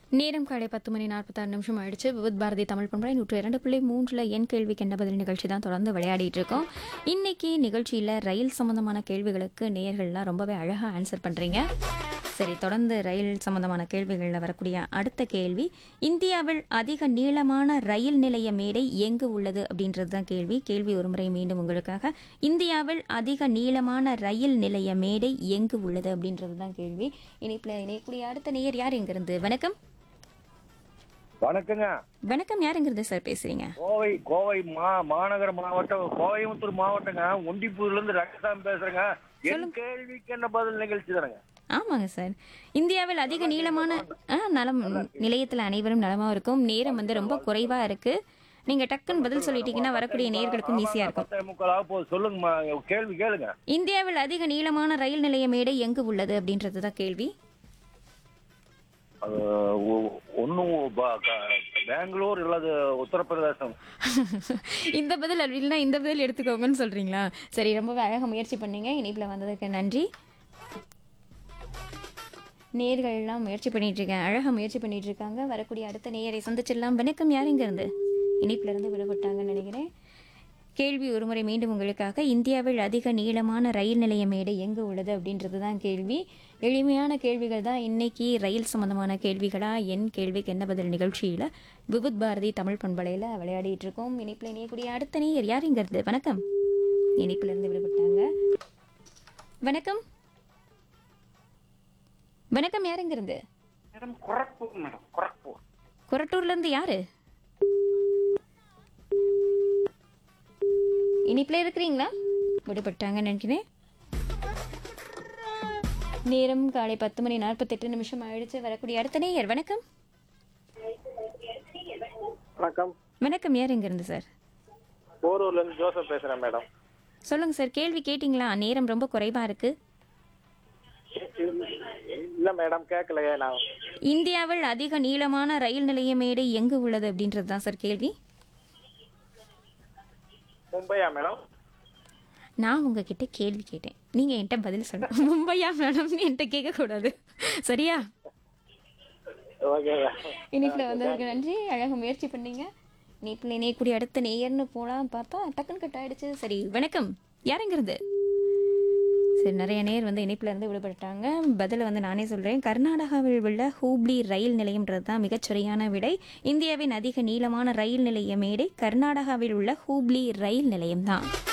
நேரம் காலை பத்து மணி நாற்பத்தாறு நிமிஷம் ஆயிடுச்சு விவித் பாரதி தமிழ் பண்பலை நூற்று இரண்டு புள்ளி மூன்றில் என் கேள்விக்கு என்ன பதில் நிகழ்ச்சி தான் தொடர்ந்து விளையாடிட்டு இருக்கோம் இன்னைக்கு நிகழ்ச்சியில் ரயில் சம்பந்தமான கேள்விகளுக்கு நேயர்கள்லாம் ரொம்பவே அழகாக ஆன்சர் பண்ணுறீங்க சரி தொடர்ந்து ரயில் சம்பந்தமான கேள்விகளில் வரக்கூடிய அடுத்த கேள்வி இந்தியாவில் அதிக நீளமான ரயில் நிலைய மேடை எங்கு உள்ளது அப்படின்றது தான் கேள்வி கேள்வி ஒருமுறை மீண்டும் உங்களுக்காக இந்தியாவில் அதிக நீளமான ரயில் நிலைய மேடை எங்கு உள்ளது அப்படின்றது தான் கேள்வி இணைப்பில் இணையக்கூடிய அடுத்த நேயர் யார் எங்கிருந்து வணக்கம் வணக்கங்க வணக்கம் யாருங்கிறது சார் பேசுறீங்க கோவை கோவை மா மாநகர மாவட்டம் கோயம்புத்தூர் மாவட்டங்க ஒண்டிப்பூர்ல இருந்து ரங்கசாமி பேசுறேங்க என் கேள்விக்கு என்ன பதில் நிகழ்ச்சி தானங்க ஆமாங்க சார் இந்தியாவில் அதிக நீளமான ஆ, நலம் நிலையத்தில் அனைவரும் நலமா இருக்கும் நேரம் வந்து ரொம்ப குறைவா இருக்கு நீங்க டக்குன்னு பதில் சொல்லிட்டீங்கன்னா வரக்கூடிய நேர்களுக்கும் ஈஸியா இருக்கும் பத்தே முக்கால் போது சொல்லுங்கம்மா கேள்வி கேளுங்க இந்தியாவில் அதிக நீளமான ரயில் நிலைய மேடை எங்கு உள்ளது அப்படின்றது தான் கேள்வி அது ஒ- ஒண்ணும் ப- க- பெங்களூர் இல்லது உத்தரப்பிரதேசம் இந்த பதில் அப்படி இல்லைன்னா இந்த பதில் எடுத்துக்கோங்கன்னு சொல்றீங்களா சரி ரொம்பவே அழகாக முயற்சி பண்ணீங்க இனிப்பில் வந்ததுக்கு நன்றி நேர்கள்லாம் முயற்சி பண்ணிட்டு இருக்கேன் அழகாக முயற்சி பண்ணிட்டு இருக்காங்க வரக்கூடிய அடுத்த நேயரை சந்திச்சிடலாம் வணக்கம் யார் இங்க இருந்து இனிப்புல இருந்து விடுபட்டாங்கன்னு நினைக்கிறேன் கேள்வி ஒருமுறை மீண்டும் உங்களுக்காக இந்தியாவில் அதிக நீளமான ரயில் நிலைய மேடை எங்கு உள்ளது அப்படின்றது தான் கேள்வி எளிமையான கேள்விகள் தான் இன்னைக்கு ரயில் சம்பந்தமான கேள்விகளா என் கேள்விக்கு என்ன பதில் நிகழ்ச்சியில விபுத் பாரதி தமிழ் பண்பலையில விளையாடிட்டு இருக்கோம் இனிப்புல இணையக்கூடிய அடுத்த நேயர் யார் இங்க இருந்து வணக்கம் இனிப்புல இருந்து விடுபட்டாங்க வணக்கம் வணக்கம் யார் இங்க இருந்து மேடம் குரக்பூர் மேடம் குரக்பூர் கொரட்டூர்ல இருந்து யாரு இனிப்புல இருக்கிறீங்களா விடுபட்டாங்கன்னு நினைக்கிறேன் நேரம் காலை பத்து மணி நாற்பத்தெட்டு நிமிஷம் ஆயிடுச்சு வரக்கூடிய அடுத்த நேயர் வணக்கம் வணக்கம் வணக்கம் யார் இங்க இருந்து சார் போரூர்ல இருந்து ஜோசப் பேசுறேன் மேடம் சொல்லுங்க சார் கேள்வி கேட்டிங்களா நேரம் ரொம்ப குறைவா இருக்கு இல்ல மேடம் கேட்கலையே நான் இந்தியாவில் அதிக நீளமான ரயில் நிலைய மேடை எங்கு உள்ளது அப்படின்றது தான் சார் கேள்வி மும்பையா மேடம் நான் உங்ககிட்ட கேள்வி கேட்டேன் நீங்க என்கிட்ட பதில் சொல்லுங்க மும்பையா மேடம்னு என்கிட்ட கேட்கக்கூடாது சரியா ஓகே இனிப்பில் வந்ததுக்கு நன்றி அழகாக முயற்சி பண்ணீங்க இனிப்பில் இணையக்கூடிய அடுத்த நேயர்னு போலாம் பார்த்தா டக்குன்னு கட் ஆயிடுச்சு சரி வணக்கம் யாருங்கிறது சரி நிறைய நேர் வந்து இணைப்பில் இருந்து விடுபட்டாங்க பதிலை வந்து நானே சொல்கிறேன் கர்நாடகாவில் உள்ள ஹூப்ளி ரயில் நிலையம்ன்றது தான் மிகச்சரியான விடை இந்தியாவின் அதிக நீளமான ரயில் நிலைய மேடை கர்நாடகாவில் உள்ள ஹூப்ளி ரயில் நிலையம் தான்